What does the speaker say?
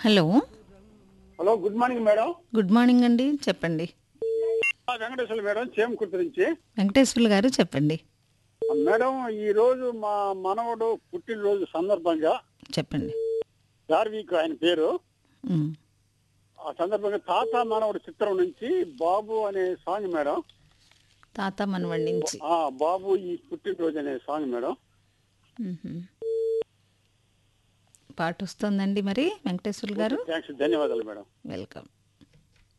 Hello hello good morning madam good morning అండి చెప్పండి ఆ, వెంకటేశ్వర మేడం చేమకుర్తి నుంచి వెంకటేశ్వర్లు గారు చెప్పండి ఆ, మేడం ఈ రోజు మా మనవడు పుట్టినరోజు సందర్భంగా చెప్పండి గార్వీక్ ఆయన పేరు ఉమ్. ఆ సందర్భంగా తాత మనవడు చిత్రం నుంచి బాబు అనే సాంగ్ మేడం తాత మనవడి నుంచి ఆ బాబు ఈ పుట్టినరోజు అనే సాంగ్ మేడం మ్హూ. పాట వస్తుందండి మరి వెంకటేశ్వర్లు గారు థ్యాంక్స్ ధన్యవాదాలు మేడం వెల్కమ్